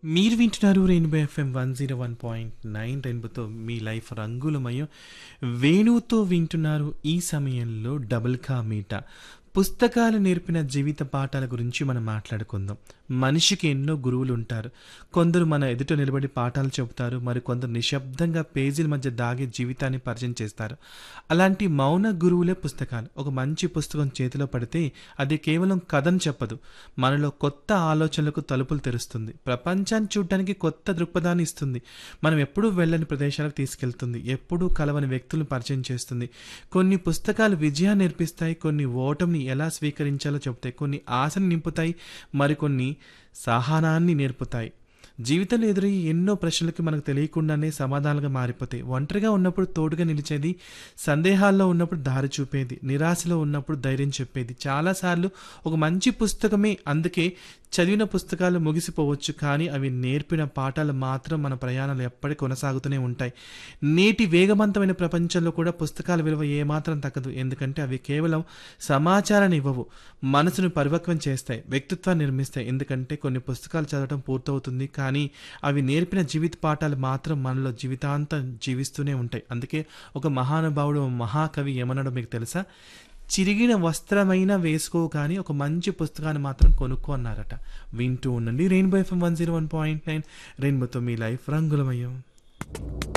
మీరు వింటున్నారు rainbow FM one zero one point nine రెయిన్బోతో మీ లైఫ్ రంగులమయం వేణువుతో వింటున్నారు ఈ సమయంలో డబుల్ కా మీట పుస్తకాలు నేర్పిన జీవిత పాఠాల గురించి మనం మాట్లాడుకుందాం మనిషికి ఎన్నో గురువులు ఉంటారు కొందరు మన ఎదుట నిలబడి పాఠాలు చెబుతారు మరి కొందరు నిశ్శబ్దంగా పేజీల మధ్య దాగే జీవితాన్ని పరిచయం చేస్తారు అలాంటి మౌన గురువులే పుస్తకాలు ఒక మంచి పుస్తకం చేతిలో పడితే అది కేవలం కథను చెప్పదు మనలో కొత్త ఆలోచనలకు తలుపులు తెరుస్తుంది ప్రపంచాన్ని చూడటానికి కొత్త దృక్పథాన్ని ఇస్తుంది మనం ఎప్పుడూ వెళ్ళని ప్రదేశాలకు తీసుకెళ్తుంది ఎప్పుడూ కలవని వ్యక్తులను పరిచయం చేస్తుంది కొన్ని పుస్తకాలు విజయాన్ని నేర్పిస్తాయి కొన్ని ఓటమిని ఎలా స్వీకరించాలో చెబుతాయి కొన్ని ఆశను నింపుతాయి మరికొన్ని సహనాన్ని నేర్పుతాయి జీవితంలో ఎదురయ్యే ఎన్నో ప్రశ్నలకి మనకు తెలియకుండానే సమాధానాలుగా మారిపోతాయి ఒంటరిగా ఉన్నప్పుడు తోడుగా నిలిచేది సందేహాల్లో ఉన్నప్పుడు దారి చూపేది నిరాశలో ఉన్నప్పుడు ధైర్యం చెప్పేది చాలాసార్లు ఒక మంచి పుస్తకమే అందుకే చదివిన పుస్తకాలు ముగిసిపోవచ్చు కానీ అవి నేర్పిన పాఠాలు మాత్రం మన ప్రయాణాలు ఎప్పటికీ కొనసాగుతూనే ఉంటాయి నేటి వేగవంతమైన ప్రపంచంలో కూడా పుస్తకాల విలువ ఏమాత్రం తగ్గదు ఎందుకంటే అవి కేవలం సమాచారాన్ని ఇవ్వవు మనసును పరిపక్వం చేస్తాయి వ్యక్తిత్వాన్ని నిర్మిస్తాయి ఎందుకంటే కొన్ని పుస్తకాలు చదవడం పూర్తవుతుంది కానీ అవి నేర్పిన జీవిత పాఠాలు మాత్రం మనలో జీవితాంతం జీవిస్తూనే ఉంటాయి అందుకే ఒక మహానుభావుడు మహాకవి ఏమన్నాడో మీకు తెలుసా చిరిగిన వస్త్రమైనా వేసుకో కానీ ఒక మంచి పుస్తకాన్ని మాత్రం కొనుక్కో అన్నారట వింటూ ఉండండి rainbow FM one zero one point nine రెయిన్బోతో మీ లైఫ్ రంగులమయం